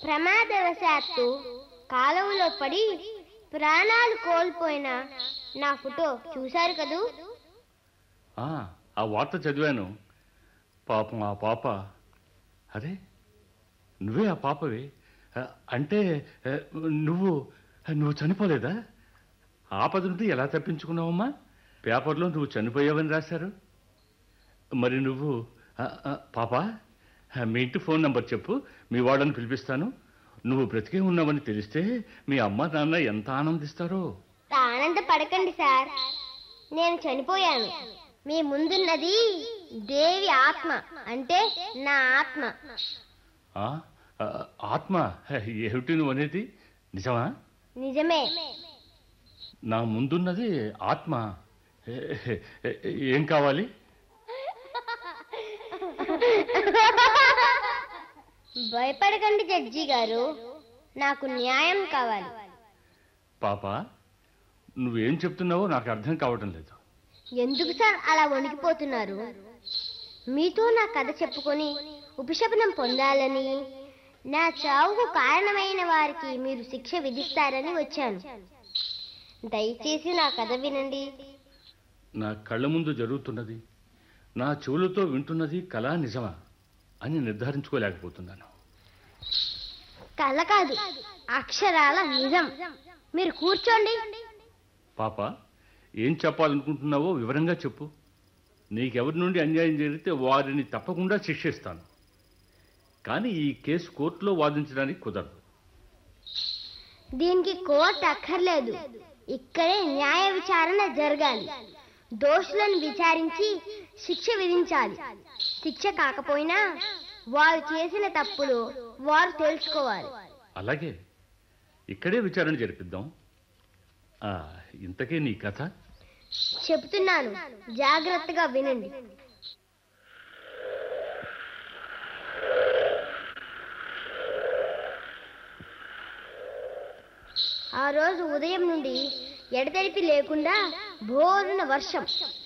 ప్రమాదవశాత్తు కాలువలో పడి ప్రాణాలు కోల్పోయిన నా ఫోటో చూశారు కదూ ఆ, ఆ వార్త చదివాను పాపం ఆ పాప అరే నువ్వే ఆ పాపవి ఆ, అంటే ఆ, నువ్వు నువ్వు చనిపోలేదా ఆపద నుండి ఎలా తప్పించుకున్నావమ్మా పేపర్లో నువ్వు చనిపోయావని రాశారు మరి నువ్వు ఆ, ఆ, పాప ఆ, మీ ఇంటి ఫోన్ నంబర్ చెప్పు మీ వాళ్ళని పిలిపిస్తాను నువ్వు బ్రతికే ఉన్నావని తెలిస్తే మీ అమ్మ నాన్న ఎంత ఆనందిస్తారో ఆనంద పడకండి సార్ నేను చనిపోయాను మీ ముందున్నది దేవి ఆత్మ అంటే నా ఆత్మ ఆ? ఆ, ఆత్మ ఏమిటి నువ్వు అనేది నిజమా నిజమే నా ముందున్నది ఆత్మ ఏ- ఏ- ఏం కావాలి భయపడకండి జడ్జి గారు నాకు న్యాయం కావాలి పాప నువ్వేం చెప్తున్నావో నాకు అర్థం కావటం లేదు ఎందుకు సార్ అలా వణికిపోతున్నారు మీతో నా కథ చెప్పుకొని ఉపశమనం పొందాలని నా చావుకు కారణమైన వారికి మీరు శిక్ష విధిస్తారని వచ్చాను దయచేసి నా కథ వినండి నా కళ్ళ ముందు జరుగుతున్నది నా చెవులతో వింటున్నది కళా నిజమా అని నిర్ధారించుకోలేకపోతున్నాను కల కాదు అక్షరాల నిజం మీరు కూర్చోండి పాప ఏం చెప్పాలనుకుంటున్నావో వివరంగా చెప్పు నీకెవరి నుండి అన్యాయం జరిగితే వారిని తప్పకుండా శిక్షిస్తాను కానీ ఈ కేసు కోర్టులో వాదించడానికి కుదరదు దీనికి కోర్టు అక్కర్లేదు ఇక్కడే న్యాయ విచారణ జరగాలి దోషులను విచారించి శిక్ష విధించాలి శిక్ష కాకపోయినా వారు చేసిన తప్పులు వారు తెలుసుకోవాలి అలాగే ఇక్కడే విచారణ జరిపిద్దాం ఆ, ఇంతకే నీ కథ చెప్తున్నాను జాగ్రత్తగా వినండి ఆ రోజు ఉదయం నుండి ఎడతెరిపి లేకుండా భోరున వర్షం